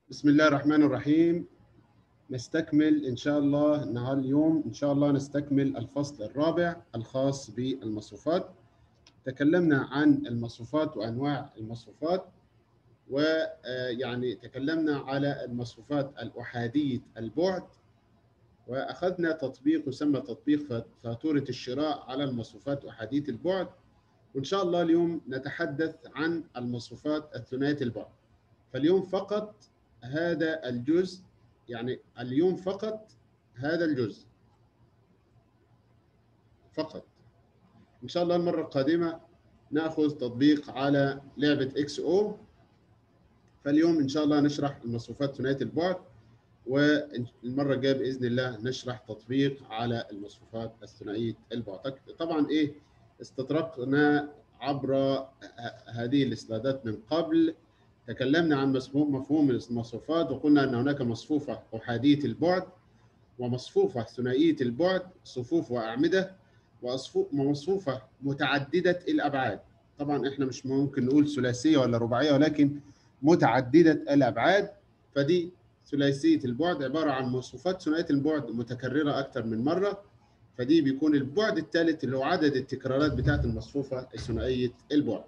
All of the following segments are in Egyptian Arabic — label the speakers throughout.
Speaker 1: بسم الله الرحمن الرحيم نستكمل إن شاء الله نهار اليوم إن شاء الله نستكمل الفصل الرابع الخاص بالمصروفات تكلمنا عن المصروفات وأنواع المصروفات ويعني تكلمنا على المصروفات الأحادية البعد وأخذنا تطبيق يسمى تطبيق فاتورة الشراء على المصروفات أحادية البعد وإن شاء الله اليوم نتحدث عن المصروفات الثنائية البعد فاليوم فقط هذا الجزء يعني اليوم فقط هذا الجزء فقط ان شاء الله المره القادمه ناخذ تطبيق على لعبه اكس او فاليوم ان شاء الله نشرح المصروفات ثنائيه البعد والمره الجايه باذن الله نشرح تطبيق على المصروفات الثنائيه البعد طبعا ايه استطرقنا عبر هذه السلايدات من قبل تكلمنا عن مفهوم المصفوفات وقلنا ان هناك مصفوفه احاديه البعد ومصفوفه ثنائيه البعد صفوف واعمده ومصفوفه متعدده الابعاد طبعا احنا مش ممكن نقول ثلاثيه ولا رباعيه ولكن متعدده الابعاد فدي ثلاثيه البعد عباره عن مصفوفات ثنائيه البعد متكرره اكثر من مره فدي بيكون البعد الثالث اللي هو عدد التكرارات بتاعه المصفوفه الثنائيه البعد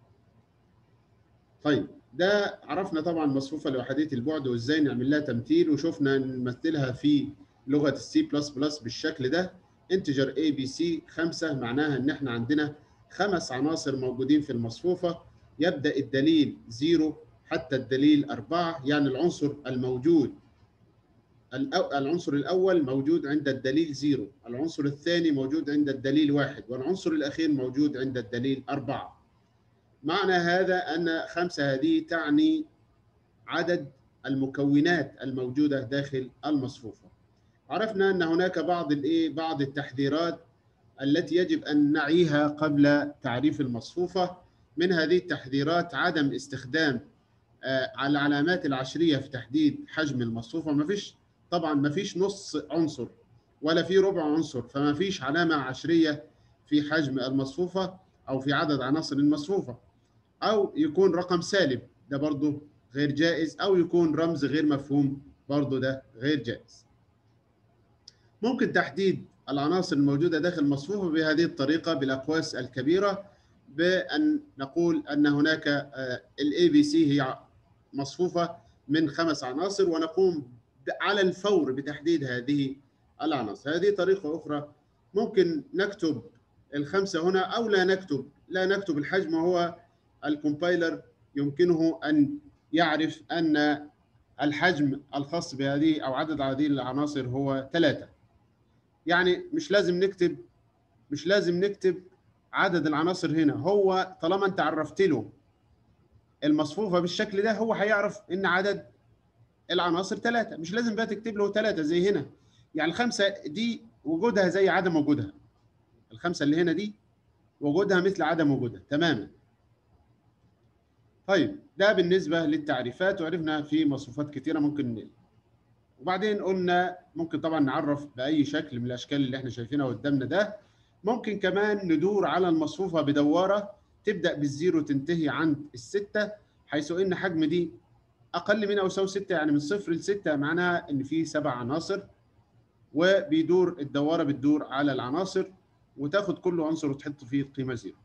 Speaker 1: طيب ده عرفنا طبعا مصفوفه لوحديه البعد وازاي نعمل لها تمثيل وشفنا نمثلها في لغه السي بلس بلس بالشكل ده انتجر اي بي سي خمسه معناها ان احنا عندنا خمس عناصر موجودين في المصفوفه يبدا الدليل زيرو حتى الدليل أربعة يعني العنصر الموجود العنصر الأول موجود عند الدليل زيرو العنصر الثاني موجود عند الدليل واحد والعنصر الأخير موجود عند الدليل أربعة معنى هذا أن خمسة هذه تعني عدد المكونات الموجودة داخل المصفوفة عرفنا أن هناك بعض الإيه بعض التحذيرات التي يجب أن نعيها قبل تعريف المصفوفة من هذه التحذيرات عدم استخدام العلامات العشرية في تحديد حجم المصفوفة ما فيش طبعا ما فيش نص عنصر ولا في ربع عنصر فما فيش علامة عشرية في حجم المصفوفة أو في عدد عناصر المصفوفة او يكون رقم سالب ده برضه غير جائز او يكون رمز غير مفهوم برضه ده غير جائز ممكن تحديد العناصر الموجوده داخل المصفوفه بهذه الطريقه بالاقواس الكبيره بان نقول ان هناك الاي بي سي هي مصفوفه من خمس عناصر ونقوم على الفور بتحديد هذه العناصر هذه طريقه اخرى ممكن نكتب الخمسه هنا او لا نكتب لا نكتب الحجم وهو الكومبايلر يمكنه ان يعرف ان الحجم الخاص بهذه او عدد هذه العناصر هو ثلاثه. يعني مش لازم نكتب مش لازم نكتب عدد العناصر هنا هو طالما انت عرفت له المصفوفه بالشكل ده هو هيعرف ان عدد العناصر ثلاثه مش لازم بقى تكتب له ثلاثه زي هنا يعني الخمسه دي وجودها زي عدم وجودها الخمسه اللي هنا دي وجودها مثل عدم وجودها تماما طيب ده بالنسبة للتعريفات وعرفنا في مصفوفات كتيرة ممكن نقل. وبعدين قلنا ممكن طبعا نعرف بأي شكل من الأشكال اللي احنا شايفينها قدامنا ده ممكن كمان ندور على المصفوفة بدوارة تبدأ بالزيرو تنتهي عند الستة حيث إن حجم دي أقل من أو يساوي ستة يعني من صفر لستة معناها إن في سبع عناصر وبيدور الدوارة بتدور على العناصر وتاخد كل عنصر وتحط فيه قيمة زيرو.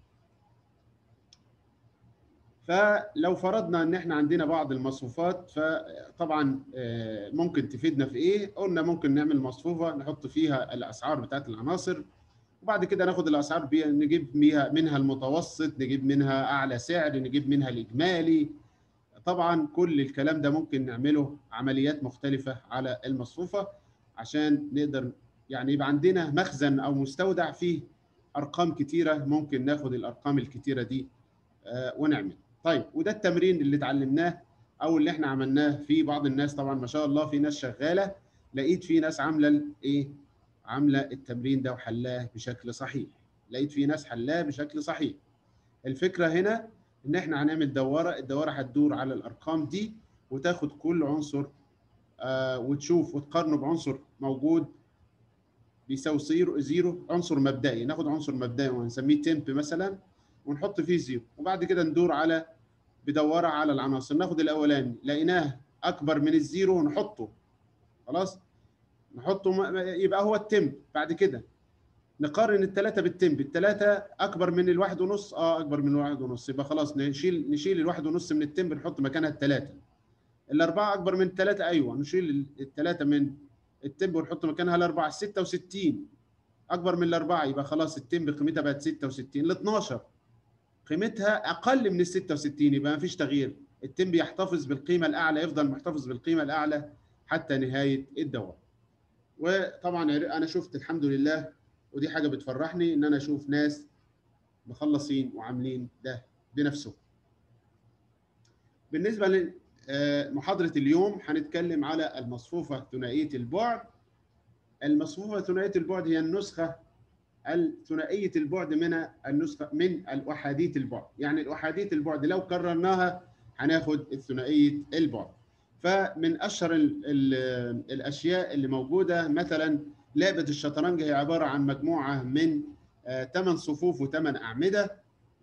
Speaker 1: فلو فرضنا ان احنا عندنا بعض المصفوفات فطبعا ممكن تفيدنا في ايه؟ قلنا ممكن نعمل مصفوفه نحط فيها الاسعار بتاعت العناصر وبعد كده ناخد الاسعار بيها نجيب بيها منها المتوسط نجيب منها اعلى سعر نجيب منها الاجمالي طبعا كل الكلام ده ممكن نعمله عمليات مختلفه على المصفوفه عشان نقدر يعني يبقى عندنا مخزن او مستودع فيه ارقام كتيره ممكن ناخد الارقام الكتيره دي ونعمل طيب وده التمرين اللي اتعلمناه او اللي احنا عملناه في بعض الناس طبعا ما شاء الله في ناس شغاله لقيت في ناس عامله ايه عامله التمرين ده وحلاه بشكل صحيح لقيت في ناس حلاه بشكل صحيح الفكره هنا ان احنا هنعمل دواره الدواره هتدور على الارقام دي وتاخد كل عنصر آه وتشوف وتقارنه بعنصر موجود بيساوي زيرو زيرو عنصر مبدئي ناخد عنصر مبدئي ونسميه تمب مثلا ونحط فيه زيرو وبعد كده ندور على بدوره على العناصر ناخد الاولاني لقيناه اكبر من الزيرو نحطه خلاص نحطه يبقى هو التم بعد كده نقارن الثلاثة بالتم الثلاثة أكبر من الواحد ونص اه أكبر من الواحد ونص يبقى خلاص نشيل نشيل الواحد ونص من التم نحط مكانها الثلاثة الأربعة أكبر من الثلاثة أيوه نشيل الثلاثة من التم ونحط مكانها الأربعة 66 أكبر من الأربعة يبقى خلاص التم قيمتها بقت 66 ال 12 قيمتها أقل من ال 66 يبقى ما فيش تغيير التم بيحتفظ بالقيمة الأعلى يفضل محتفظ بالقيمة الأعلى حتى نهاية الدورة وطبعا أنا شفت الحمد لله ودي حاجه بتفرحني ان انا اشوف ناس مخلصين وعاملين ده بنفسهم. بالنسبه لمحاضره اليوم هنتكلم على المصفوفه ثنائيه البعد. المصفوفه ثنائيه البعد هي النسخه الثنائيه البعد من النسخه من الاحاديه البعد، يعني الاحاديه البعد لو كررناها هناخد الثنائيه البعد. فمن اشهر ال ال الاشياء اللي موجوده مثلا لعبه الشطرنج هي عباره عن مجموعه من ثمان صفوف وثمان اعمده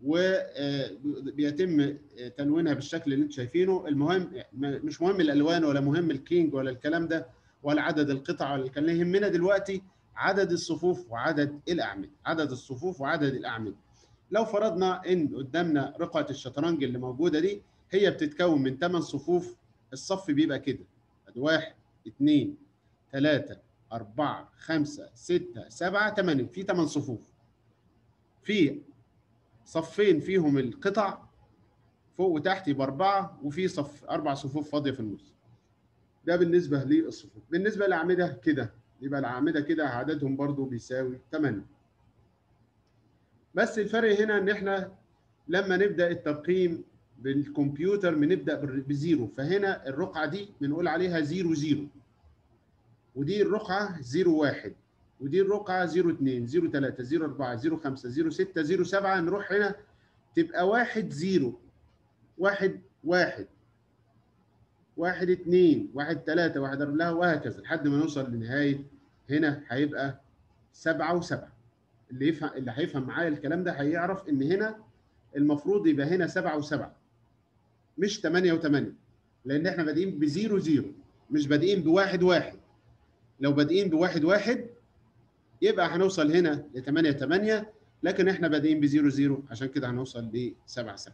Speaker 1: وبيتم تلوينها بالشكل اللي انتم شايفينه المهم مش مهم الالوان ولا مهم الكينج ولا الكلام ده ولا عدد القطع ولا الكلام اللي يهمنا دلوقتي عدد الصفوف وعدد الاعمده عدد الصفوف وعدد الاعمده لو فرضنا ان قدامنا رقعه الشطرنج اللي موجوده دي هي بتتكون من ثمان صفوف الصف بيبقى كده واحد اثنين ثلاثة أربعة خمسة ستة سبعة ثمانية في ثمان صفوف في صفين فيهم القطع فوق وتحت يبقى أربعة وفي صف أربع صفوف فاضية في النص ده بالنسبة للصفوف بالنسبة للأعمدة كده يبقى الأعمدة كده عددهم برضو بيساوي 8 بس الفرق هنا إن إحنا لما نبدأ الترقيم بالكمبيوتر بنبدأ بزيرو فهنا الرقعة دي بنقول عليها زيرو زيرو ودي الرقعة 01 ودي الرقعة 02 03 04 05 06 07 نروح هنا تبقى 1 0 1 1 1 2 1 3 1 4 وهكذا لحد ما نوصل لنهاية هنا هيبقى 7 و7 اللي يفهم اللي هيفهم معايا الكلام ده هيعرف ان هنا المفروض يبقى هنا 7 و7 مش 8 و8 لان احنا بادئين بزيرو زيرو مش بادئين بواحد واحد لو بادئين بواحد واحد يبقى هنوصل هنا ل 8 8 لكن احنا بادئين ب 0 0 عشان كده هنوصل ل 7 7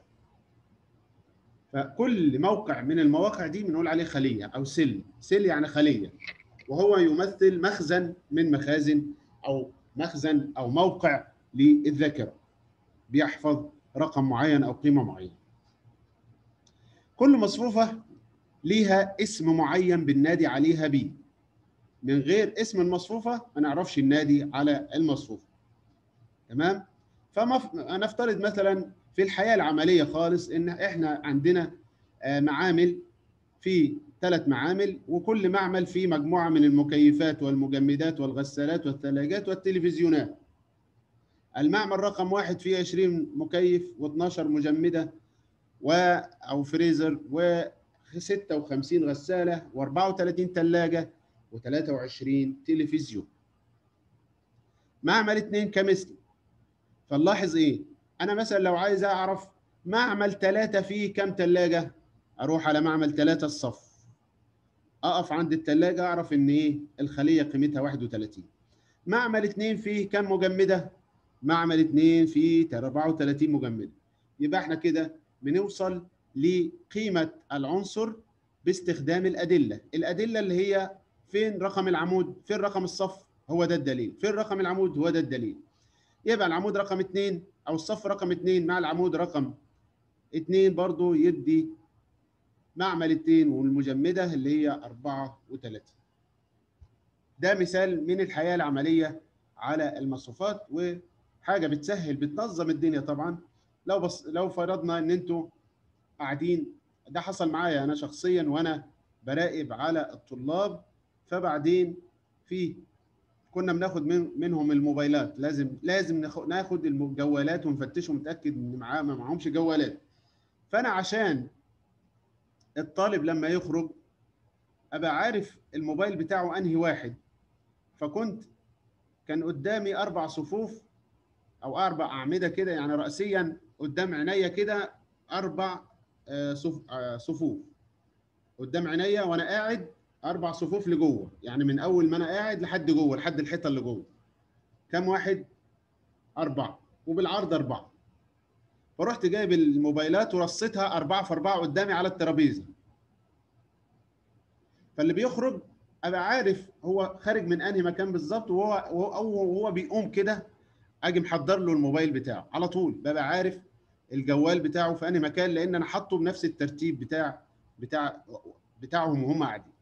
Speaker 1: فكل موقع من المواقع دي بنقول عليه خليه او سل سل يعني خليه وهو يمثل مخزن من مخازن او مخزن او موقع للذاكره بيحفظ رقم معين او قيمه معينه كل مصفوفه ليها اسم معين بالنادي عليها بيه من غير اسم المصفوفه ما نعرفش النادي على المصفوفه تمام فنفترض مثلا في الحياه العمليه خالص ان احنا عندنا معامل في ثلاث معامل وكل معمل فيه مجموعه من المكيفات والمجمدات والغسالات والثلاجات والتلفزيونات المعمل رقم واحد فيه 20 مكيف و12 مجمده و او فريزر و 56 غساله و34 ثلاجه و23 تلفزيون معمل اثنين كمثل فنلاحظ ايه انا مثلا لو عايز اعرف معمل ثلاثة فيه كم ثلاجة اروح على معمل ثلاثة الصف اقف عند الثلاجة اعرف ان ايه الخلية قيمتها 31 معمل اثنين فيه كم مجمدة معمل اثنين فيه 34 مجمدة يبقى احنا كده بنوصل لقيمة العنصر باستخدام الأدلة الأدلة اللي هي فين رقم العمود فين رقم الصف هو ده الدليل فين رقم العمود هو ده الدليل يبقى العمود رقم اثنين او الصف رقم اثنين مع العمود رقم اثنين برضو يدي معمل اثنين والمجمدة اللي هي أربعة وثلاثة ده مثال من الحياة العملية على المصفوفات وحاجة بتسهل بتنظم الدنيا طبعا لو بس لو فرضنا ان انتوا قاعدين ده حصل معايا انا شخصيا وانا براقب على الطلاب فبعدين في كنا بناخد من منهم الموبايلات لازم لازم ناخد الجوالات ونفتشهم ونتاكد ان معاه ما معهمش جوالات فانا عشان الطالب لما يخرج ابقى عارف الموبايل بتاعه انهي واحد فكنت كان قدامي اربع صفوف او اربع اعمده كده يعني راسيا قدام عينيا كده اربع صفوف قدام عينيا وانا قاعد اربع صفوف لجوه يعني من اول ما انا قاعد لحد جوه لحد الحيطه اللي جوه كام واحد اربعه وبالعرض اربعه فرحت جايب الموبايلات ورصيتها أربعة في أربعة قدامي على الترابيزة فاللي بيخرج أبقى عارف هو خارج من أنهي مكان بالظبط وهو أو وهو بيقوم كده أجي محضر له الموبايل بتاعه على طول ببقى عارف الجوال بتاعه في أنهي مكان لأن أنا حاطه بنفس الترتيب بتاع بتاع بتاعهم وهم قاعدين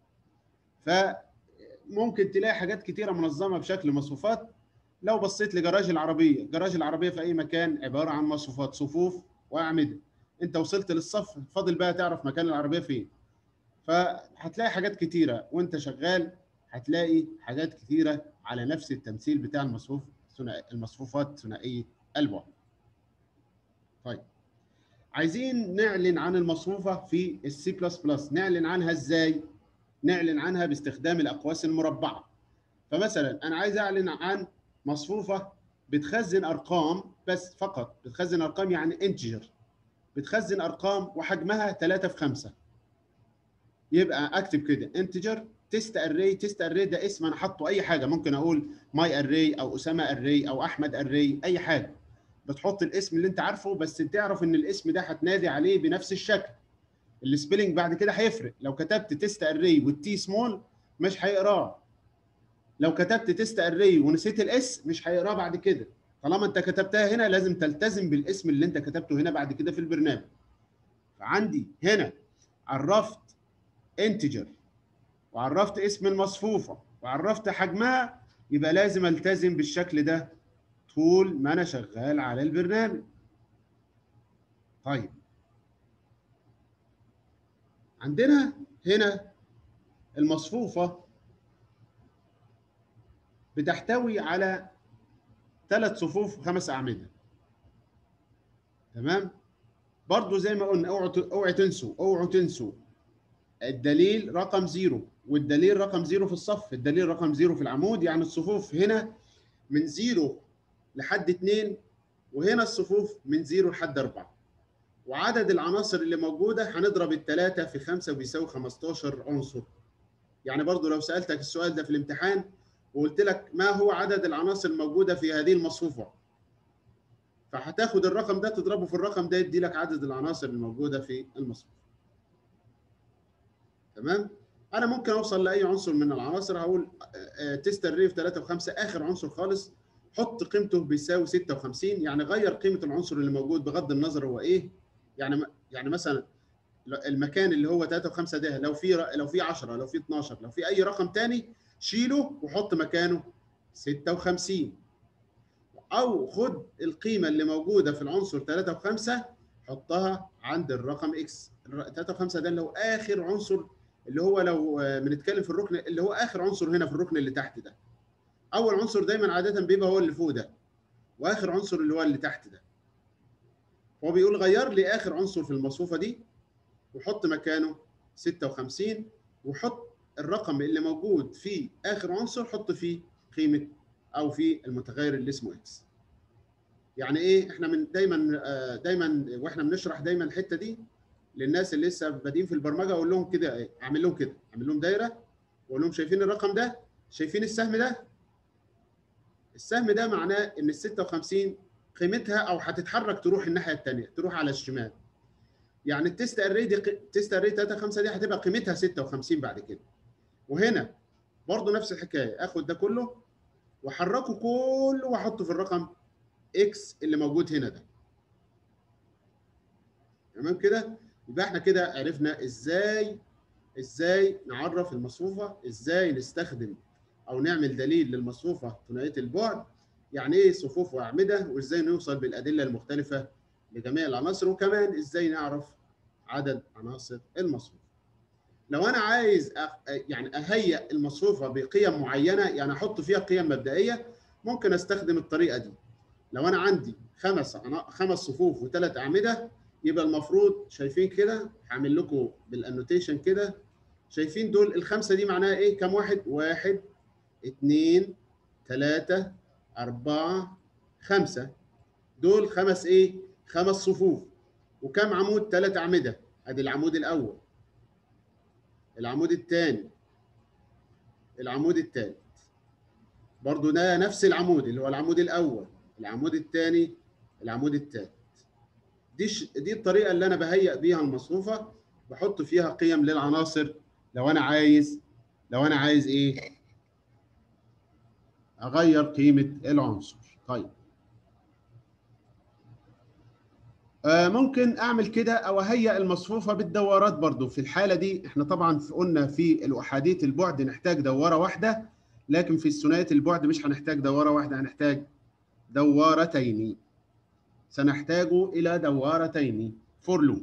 Speaker 1: فممكن تلاقي حاجات كتيرة منظمة بشكل مصفوفات لو بصيت لجراج العربيه جراج العربيه في اي مكان عباره عن مصفوفات صفوف واعمده انت وصلت للصف فاضل بقى تعرف مكان العربيه فين فهتلاقي حاجات كتيره وانت شغال هتلاقي حاجات كتيره على نفس التمثيل بتاع المصفوف المصفوفات ثنائيه البعد طيب عايزين نعلن عن المصفوفه في السي بلس بلس نعلن عنها ازاي نعلن عنها باستخدام الاقواس المربعه فمثلا انا عايز اعلن عن مصفوفه بتخزن ارقام بس فقط بتخزن ارقام يعني انتجر بتخزن ارقام وحجمها 3 في 5 يبقى اكتب كده انتجر تيست اري تيست اري ده اسم انا حاطه اي حاجه ممكن اقول ماي اري او اسامه اري او احمد اري اي حاجه بتحط الاسم اللي انت عارفه بس تعرف ان الاسم ده هتنادي عليه بنفس الشكل السبيلنج بعد كده هيفرق لو كتبت تيست اري والتي سمول مش هيقراه لو كتبت تيست اري ونسيت الاس مش هيقراه بعد كده طالما انت كتبتها هنا لازم تلتزم بالاسم اللي انت كتبته هنا بعد كده في البرنامج فعندي هنا عرفت انتجر وعرفت اسم المصفوفه وعرفت حجمها يبقى لازم التزم بالشكل ده طول ما انا شغال على البرنامج طيب عندنا هنا المصفوفه بتحتوي على ثلاث صفوف وخمس اعمده تمام برضو زي ما قلنا اوعوا اوعوا تنسوا اوعوا تنسوا الدليل رقم زيرو والدليل رقم زيرو في الصف الدليل رقم زيرو في العمود يعني الصفوف هنا من زيرو لحد اتنين وهنا الصفوف من زيرو لحد أربعة وعدد العناصر اللي موجودة هنضرب الثلاثة في خمسة وبيساوي 15 عنصر يعني برضو لو سألتك السؤال ده في الامتحان وقلت لك ما هو عدد العناصر الموجوده في هذه المصفوفه فهتاخد الرقم ده تضربه في الرقم ده يدي لك عدد العناصر الموجوده في المصفوفه تمام انا ممكن اوصل لاي عنصر من العناصر هقول تيست الريف 3 و5 اخر عنصر خالص حط قيمته بيساوي 56 يعني غير قيمه العنصر اللي موجود بغض النظر هو ايه يعني يعني مثلا المكان اللي هو 3 و5 ده لو في لو في 10 لو في 12 لو في اي رقم ثاني شيله وحط مكانه 56 او خد القيمه اللي موجوده في العنصر 3 و5 حطها عند الرقم اكس 3 و5 ده اللي هو اخر عنصر اللي هو لو بنتكلم في الركن اللي هو اخر عنصر هنا في الركن اللي تحت ده اول عنصر دايما عاده بيبقى هو اللي فوق ده واخر عنصر اللي هو اللي تحت ده هو بيقول غير لي اخر عنصر في المصفوفه دي وحط مكانه 56 وحط الرقم اللي موجود في اخر عنصر حط فيه قيمه او في المتغير اللي اسمه اكس يعني ايه احنا من دايما دايما واحنا بنشرح دايما الحته دي للناس اللي لسه بادئين في البرمجه اقول لهم كده ايه اعمل لهم كده اعمل لهم دايره واقول لهم شايفين الرقم ده شايفين السهم ده السهم ده معناه ان ال 56 قيمتها او هتتحرك تروح الناحيه الثانيه تروح على الشمال يعني التست اري دي التست اري 3 5 دي هتبقى قيمتها 56 بعد كده وهنا برضو نفس الحكايه اخد ده كله واحركه كله واحطه في الرقم اكس اللي موجود هنا ده تمام كده يبقى احنا كده عرفنا ازاي ازاي نعرف المصفوفه ازاي نستخدم او نعمل دليل للمصفوفه ثنائيه البعد يعني ايه صفوف واعمده وازاي نوصل بالادله المختلفه لجميع العناصر وكمان ازاي نعرف عدد عناصر المصفوفه لو انا عايز أ... يعني اهيئ المصفوفه بقيم معينه يعني احط فيها قيم مبدئيه ممكن استخدم الطريقه دي لو انا عندي خمس خمس صفوف وثلاث اعمده يبقى المفروض شايفين كده هعمل لكم بالانوتيشن كده شايفين دول الخمسه دي معناها ايه كم واحد واحد اثنين ثلاثة أربعة خمسة دول خمس إيه؟ خمس صفوف وكم عمود؟ ثلاث أعمدة أدي العمود الأول العمود الثاني العمود الثالث برضو ده نفس العمود اللي هو العمود الاول العمود الثاني العمود الثالث دي ش... دي الطريقه اللي انا بهيئ بيها المصفوفه بحط فيها قيم للعناصر لو انا عايز لو انا عايز ايه اغير قيمه العنصر طيب آه ممكن اعمل كده او اهيئ المصفوفه بالدورات برضو في الحاله دي احنا طبعا قلنا في الاحاديه البعد نحتاج دواره واحده لكن في الثنائيه البعد مش هنحتاج دواره واحده هنحتاج دوارتين سنحتاج الى دوارتين فور لوب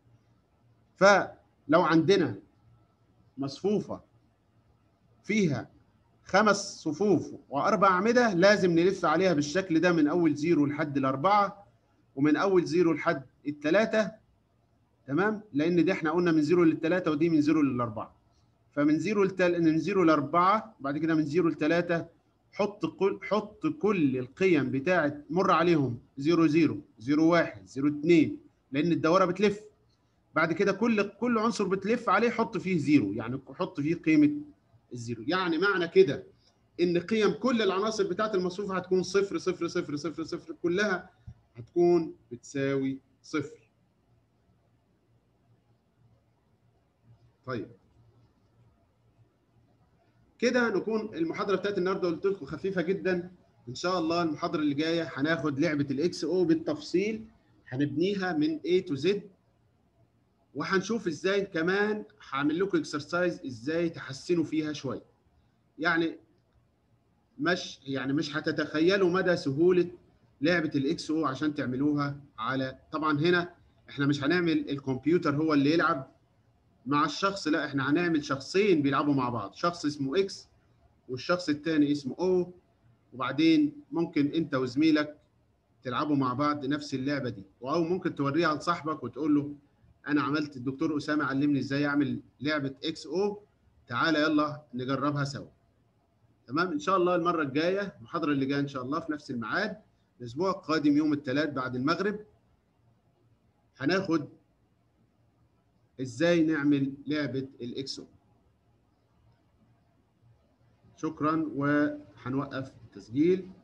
Speaker 1: فلو عندنا مصفوفه فيها خمس صفوف واربع اعمده لازم نلف عليها بالشكل ده من اول زيرو لحد الاربعه ومن اول زيرو لحد الثلاثه تمام لان دي احنا قلنا من زيرو للثلاثه ودي من زيرو للاربعه فمن زيرو لتل... من زيرو لاربعه بعد كده من زيرو لثلاثه حط كل حط كل القيم بتاعه مر عليهم 0 0 0 1 0 2 لان الدوره بتلف بعد كده كل كل عنصر بتلف عليه حط فيه زيرو يعني حط فيه قيمه الزيرو يعني معنى كده ان قيم كل العناصر بتاعه المصفوفه هتكون صفر صفر صفر صفر صفر كلها هتكون بتساوي صفر طيب كده نكون المحاضره بتاعت النهارده قلت لكم خفيفه جدا ان شاء الله المحاضره اللي جايه هناخد لعبه الاكس او بالتفصيل هنبنيها من A to Z وهنشوف ازاي كمان هعمل لكم اكسرسايز ازاي تحسنوا فيها شويه يعني مش يعني مش هتتخيلوا مدى سهوله لعبه الاكس او عشان تعملوها على طبعا هنا احنا مش هنعمل الكمبيوتر هو اللي يلعب مع الشخص لا احنا هنعمل شخصين بيلعبوا مع بعض شخص اسمه اكس والشخص الثاني اسمه او وبعدين ممكن انت وزميلك تلعبوا مع بعض نفس اللعبه دي او ممكن توريها لصاحبك وتقول له انا عملت الدكتور اسامه علمني ازاي اعمل لعبه اكس او تعالى يلا نجربها سوا تمام ان شاء الله المره الجايه المحاضره اللي جايه ان شاء الله في نفس الميعاد الاسبوع القادم يوم الثلاث بعد المغرب هناخد ازاي نعمل لعبه الاكسو شكرا وهنوقف التسجيل